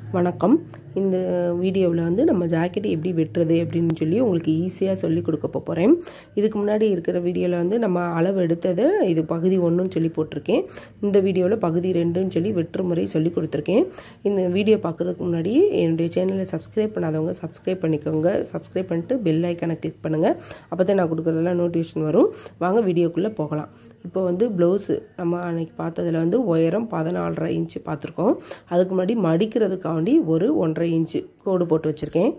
வணக்கம் இந்த வீடியோவில் வந்து நம்ம ஜாக்கெட் எப்படி வெட்டுறது அப்படின்னு சொல்லி உங்களுக்கு ஈஸியாக சொல்லி கொடுக்க போகிறேன் இதுக்கு முன்னாடி இருக்கிற வீடியோவில் வந்து நம்ம அளவு எடுத்ததை இது பகுதி ஒன்றுன்னு சொல்லி போட்டிருக்கேன் இந்த வீடியோவில் பகுதி ரெண்டுன்னு சொல்லி வெற்று முறை சொல்லி கொடுத்துருக்கேன் இந்த வீடியோ பார்க்குறதுக்கு முன்னாடி என்னுடைய சேனலை சப்ஸ்கிரைப் பண்ணாதவங்க சப்ஸ்கிரைப் பண்ணிக்கோங்க சப்ஸ்கிரைப் பண்ணிட்டு பெல் ஐக்கானை கிளிக் பண்ணுங்கள் அப்போ தான் நான் கொடுக்குறதெல்லாம் நோட்டிஃபிகேஷன் வரும் வாங்க வீடியோக்குள்ளே போகலாம் இப்போ வந்து ப்ளவுஸு நம்ம அன்றைக்கி பார்த்ததில் வந்து உயரம் பதினாலரை இன்ச்சு பார்த்துருக்கோம் அதுக்கு முன்னாடி மடிக்கிறதுக்காண்டி ஒரு ஒன்றரை இன்ச்சு கோடு போட்டு வச்சுருக்கேன்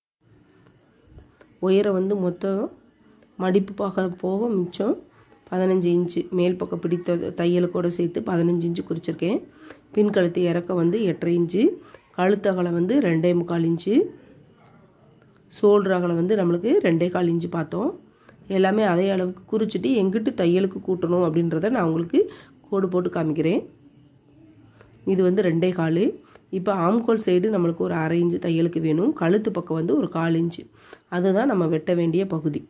உயரம் வந்து மொத்தம் மடிப்பு பாக போக மிச்சம் பதினஞ்சு இன்ச்சு மேல் பக்கம் பிடித்த தையலுக்கோடு சேர்த்து பதினஞ்சு இன்ச்சு குறிச்சிருக்கேன் பின் கழுத்து இறக்க வந்து எட்டரை இன்ச்சு கழுத்து அகலம் வந்து ரெண்டே முக்கால் இன்ச்சு ஷோல்டர் அகலம் வந்து நம்மளுக்கு ரெண்டே கால் இன்ச்சு பார்த்தோம் எல்லாமே அதே அளவுக்கு குறிச்சிட்டு எங்கிட்டு தையலுக்கு கூட்டணும் அப்படின்றத நான் உங்களுக்கு கோடு போட்டு காமிக்கிறேன் இது வந்து ரெண்டே கால் இப்போ ஆம்கோல் சைடு நம்மளுக்கு ஒரு அரை இன்ச்சு தையலுக்கு வேணும் கழுத்து பக்கம் வந்து ஒரு கால் இன்ச்சு அதுதான் நம்ம வெட்ட வேண்டிய பகுதி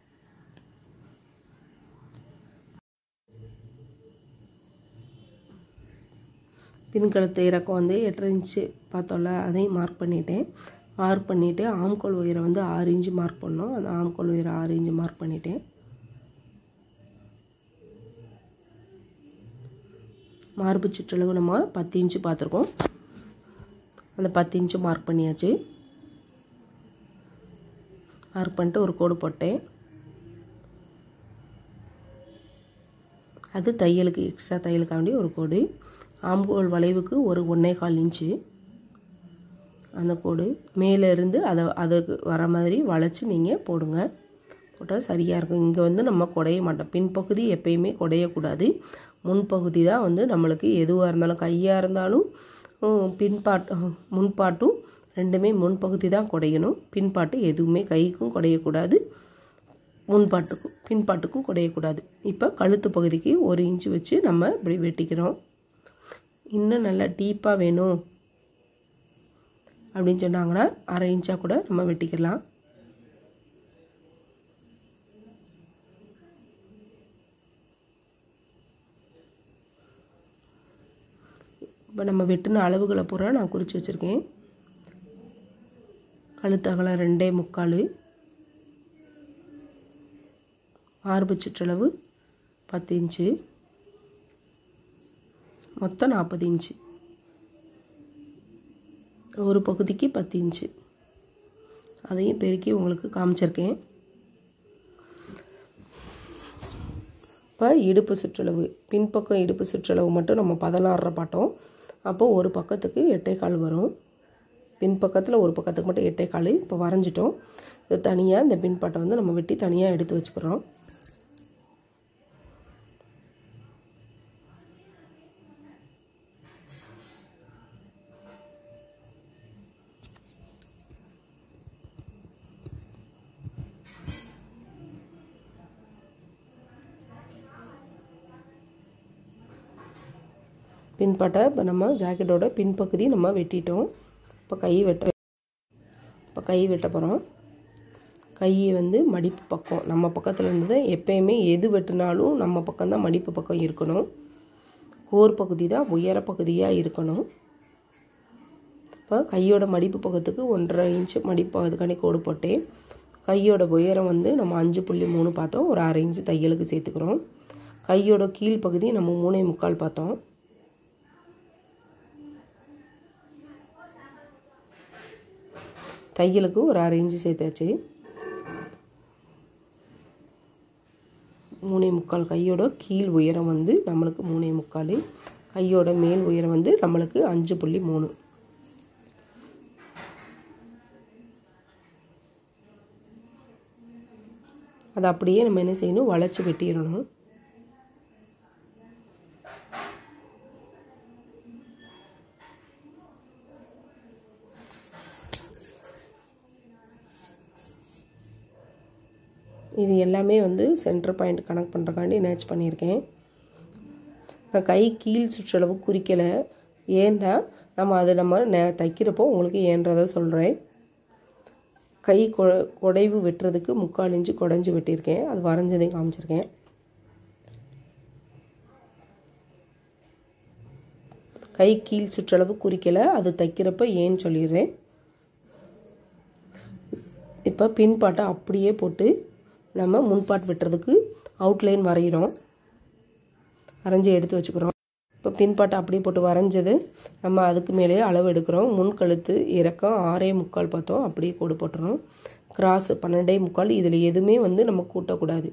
பின் கழுத்து இறக்கம் வந்து எட்டரை இன்ச்சு பார்த்தோம்ல அதையும் மார்க் பண்ணிட்டேன் மார்க் பண்ணிவிட்டு ஆம்கோல் உயரம் வந்து ஆறு இன்ச்சு மார்க் பண்ணோம் அந்த ஆம்கோல் உயரம் ஆறு இன்ச்சு மார்க் பண்ணிட்டேன் மார்பு சுற்றளவு நம்ம பத்து இன்ச்சு பார்த்துருக்கோம் அந்த பத்து இன்ச்சு மார்க் பண்ணியாச்சு மார்க் பண்ணிட்டு ஒரு கோடு போட்டேன் அது தையலுக்கு எக்ஸ்ட்ரா தையலுக்காண்டி ஒரு கோடு ஆம்புகோல் வளைவுக்கு ஒரு ஒன்றே கால் இன்ச்சு அந்த கோடு மேலே இருந்து அதை அதுக்கு வர மாதிரி வளைச்சி நீங்கள் போடுங்க போட்டால் சரியாக இருக்கும் இங்கே வந்து நம்ம குடைய மாட்டோம் பின்பகுதி எப்பயுமே குடையக்கூடாது முன்பகுதி தான் வந்து நம்மளுக்கு எதுவாக இருந்தாலும் கையாக இருந்தாலும் பின்பாட்டு முன்பாட்டும் ரெண்டுமே முன்பகுதி தான் குடையணும் பின்பாட்டு எதுவுமே கைக்கும் குடையக்கூடாது முன்பாட்டுக்கும் பின்பாட்டுக்கும் குடையக்கூடாது இப்போ கழுத்து பகுதிக்கு ஒரு இன்ச்சு வச்சு நம்ம இப்படி வெட்டிக்கிறோம் இன்னும் நல்லா டீப்பாக வேணும் அப்படின்னு சொன்னாங்கன்னா அரை இன்ச்சாக கூட நம்ம வெட்டிக்கலாம் இப்போ நம்ம வெட்டின அளவுகளை பூரா நான் குறித்து வச்சுருக்கேன் கழுத்து அகலம் ரெண்டே முக்கால் மார்பு சுற்றளவு பத்து இன்ச்சு மொத்தம் நாற்பது இன்ச்சு ஒரு பகுதிக்கு பத்து இன்ச்சு அதையும் பெருக்கி உங்களுக்கு காமிச்சிருக்கேன் இப்போ இடுப்பு சுற்றளவு பின்பக்கம் இடுப்பு சுற்றளவு மட்டும் நம்ம பதினாறரை பாட்டோம் அப்போது ஒரு பக்கத்துக்கு எட்டே கால் வரும் பின்பக்கத்தில் ஒரு பக்கத்துக்கு மட்டும் எட்டே கால் இப்போ வரைஞ்சிட்டோம் இது தனியாக இந்த பின்பாட்டை வந்து நம்ம வெட்டி தனியாக எடுத்து வச்சுக்கிறோம் பின்பட்டை இப்போ நம்ம ஜாக்கெட்டோட பின்பகுதி நம்ம வெட்டிட்டோம் இப்போ கை வெட்ட இப்போ கை வெட்ட போகிறோம் கையை வந்து மடிப்பு பக்கம் நம்ம பக்கத்தில் இருந்து எப்பயுமே எது வெட்டினாலும் நம்ம பக்கம் தான் மடிப்பு பக்கம் இருக்கணும் கோர் பகுதி தான் உயர பகுதியாக இருக்கணும் இப்போ கையோட மடிப்பு பக்கத்துக்கு ஒன்றரை இன்ச்சு மடிப்பு அதுக்காண்டி கோடு போட்டேன் கையோட உயரம் வந்து நம்ம அஞ்சு புள்ளி மூணு பார்த்தோம் ஒரு அரை இன்ச்சு தையலுக்கு சேர்த்துக்கிறோம் கையோட கீழ் பகுதி நம்ம மூணே முக்கால் பார்த்தோம் தையலுக்கு ஒரு அரை இன்ச்சு சேர்த்தாச்சு மூணே முக்கால் கையோட கீழ் உயரம் வந்து நம்மளுக்கு மூணே முக்கால் கையோட மேல் உயரம் வந்து நம்மளுக்கு அஞ்சு புள்ளி மூணு அதை அப்படியே நம்ம என்ன செய்யணும் வளைச்சி வெட்டிடணும் இது எல்லாமே வந்து சென்டர் பாயிண்ட் கனெக்ட் பண்ணுறக்காண்டி நேச் பண்ணியிருக்கேன் நான் கை கீழ் சுற்றளவு குறிக்கலை ஏன்டா நம்ம அதை நம்ம நே தைக்கிறப்போ உங்களுக்கு ஏன்றதை சொல்கிறேன் கை கொ குடைவு வெட்டுறதுக்கு முக்கால் இன்ச்சு குடஞ்சி வெட்டியிருக்கேன் அது வரைஞ்சதையும் காமிச்சிருக்கேன் கை கீழ் சுற்றளவு குறிக்கலை அது தைக்கிறப்ப ஏன்னு சொல்லிடுறேன் இப்போ பின்பாட்டை அப்படியே போட்டு நம்ம முன்பாட் வெட்டுறதுக்கு அவுட்லைன் வரைகிறோம் வரைஞ்சி எடுத்து வச்சுக்கிறோம் இப்போ பின்பாட்டை அப்படியே போட்டு வரைஞ்சது நம்ம அதுக்கு மேலேயே அளவு எடுக்கிறோம் முன் கழுத்து இறக்கம் ஆறே முக்கால் பார்த்தோம் அப்படியே கோடு போட்டுறோம் கிராஸ் பன்னெண்டே முக்கால் இதில் எதுவுமே வந்து நம்ம கூட்டக்கூடாது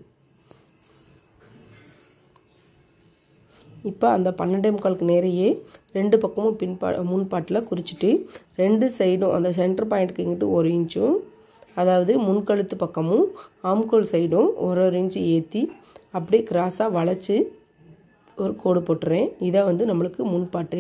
இப்போ அந்த பன்னெண்டே முக்காலுக்கு நேரையே ரெண்டு பக்கமும் பின்பா முன்பாட்டில் குறிச்சிட்டு ரெண்டு சைடும் அந்த சென்டர் பாயிண்ட்டுக்கு இங்கிட்டு ஒரு இன்ச்சும் அதாவது முன்கழுத்து பக்கமும் ஆம்கோல் சைடும் ஒரு ஒரு இன்ச்சு ஏற்றி அப்படியே கிராஸாக வளைச்சி ஒரு கோடு போட்டுறேன் இதை வந்து நம்மளுக்கு முன்பாட்டு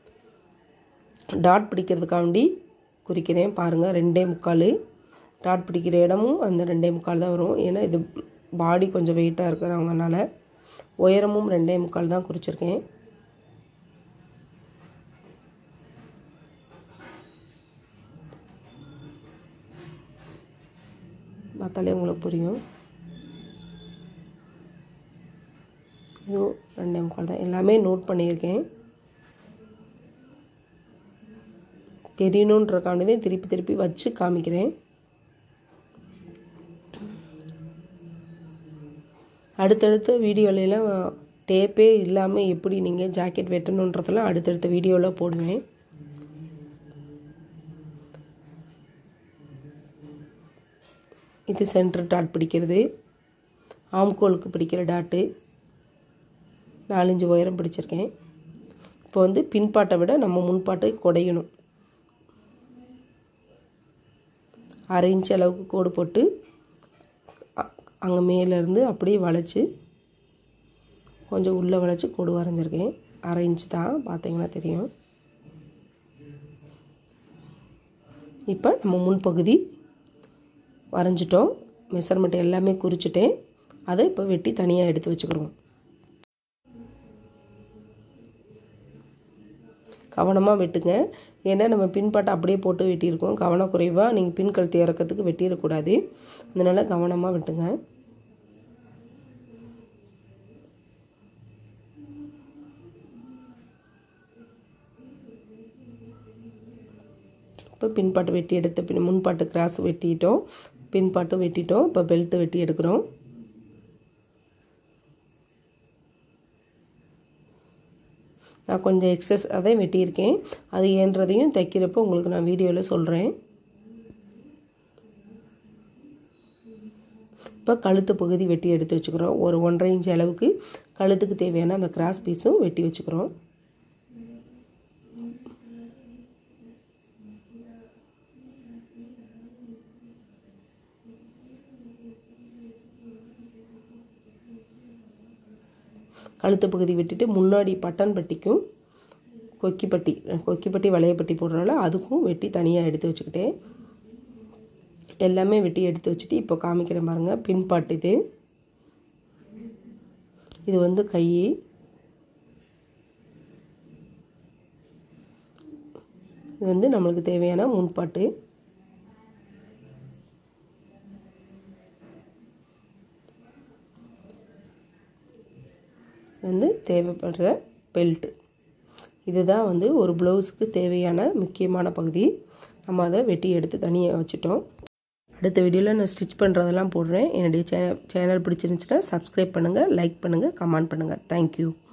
டாட் பிடிக்கிறதுக்காண்டி குறிக்கிறேன் பாருங்கள் ரெண்டே முக்கால் டாட் பிடிக்கிற இடமும் அந்த ரெண்டே முக்கால் தான் வரும் ஏன்னா இது பாடி கொஞ்சம் வெயிட்டாக இருக்கிறவங்கனால உயரமும் ரெண்டே முக்கால் தான் குறிச்சிருக்கேன் பார்த்தாலே உங்களுக்கு புரியும் இதுவும் ரெண்டே முக்கால் தான் எல்லாமே நோட் பண்ணியிருக்கேன் தெரியணுன்றக்காண்டி தான் திருப்பி திருப்பி வச்சு காமிக்கிறேன் அடுத்தடுத்த வீடியோலலாம் டேப்பே இல்லாமல் எப்படி நீங்கள் ஜாக்கெட் வெட்டணுன்றதெல்லாம் அடுத்தடுத்த வீடியோவில் போடுவேன் இது சென்டர் டாட் பிடிக்கிறது ஆம்கோலுக்கு பிடிக்கிற டாட்டு நாலஞ்சு உயரம் பிடிச்சிருக்கேன் இப்போ வந்து பின்பாட்டை விட நம்ம முன்பாட்டை குடையணும் அரை இன்ச் அளவுக்கு கோடு போட்டு அங்கே மேலேருந்து அப்படியே வளைச்சி கொஞ்சம் உள்ளே வளைச்சி கோடு வரைஞ்சிருக்கேன் அரை இன்ச் தான் பார்த்தீங்கன்னா தெரியும் இப்போ நம்ம முன்பகுதி வரைஞ்சிட்டோம் மெஷர்மெண்ட் எல்லாமே குறிச்சிட்டேன் அதை இப்போ வெட்டி தனியாக எடுத்து வச்சுக்கிறோம் கவனமாக வெட்டுங்க ஏன்னா நம்ம பின்பாட்டை அப்படியே போட்டு வெட்டியிருக்கோம் கவனக்குறைவாக நீங்கள் பின் கழுத்து இறக்கிறதுக்கு வெட்டிடக்கூடாது அதனால் கவனமாக வெட்டுங்க இப்போ பின்பாட்டு வெட்டி எடுத்த பின் முன்பாட்டு கிராஸ் வெட்டிட்டோம் பின்பாட்டும் வெட்டிட்டோம் இப்போ பெல்ட்டு வெட்டி எடுக்கிறோம் நான் கொஞ்சம் எக்ஸஸ் அதை வெட்டியிருக்கேன் அது ஏன்றதையும் தைக்கிறப்போ உங்களுக்கு நான் வீடியோவில் சொல்கிறேன் இப்போ கழுத்து பகுதி வெட்டி எடுத்து வச்சுக்கிறோம் ஒரு ஒன்றரை இன்ச் அளவுக்கு கழுத்துக்கு தேவையான அந்த கிராஸ் பீஸும் வெட்டி வச்சுக்கிறோம் கழுத்து பகுதி விட்டுட்டு முன்னாடி பட்டன் பட்டிக்கும் கொக்கிப்பட்டி கொக்கிப்பட்டி வளையப்பட்டி போடுறனால அதுக்கும் வெட்டி தனியாக எடுத்து வச்சுக்கிட்டேன் எல்லாமே வெட்டி எடுத்து வச்சுட்டு இப்போ காமிக்கிறேன் பாருங்கள் பின்பாட்டு இது இது வந்து கை இது வந்து நம்மளுக்கு தேவையான முன்பாட்டு வந்து தேவைப்படுற பெல்ட்டு இதுதான் வந்து ஒரு ப்ளவுஸுக்கு தேவையான முக்கியமான பகுதி நம்ம அதை வெட்டி எடுத்து தனியாக வச்சுட்டோம் அடுத்த வீடியோவில் நான் ஸ்டிச் பண்ணுறதெல்லாம் போடுறேன் என்னுடைய சே சேனல் பிடிச்சிருந்துச்சுன்னா சப்ஸ்கிரைப் பண்ணுங்கள் லைக் பண்ணுங்கள் கமெண்ட் பண்ணுங்கள் தேங்க்யூ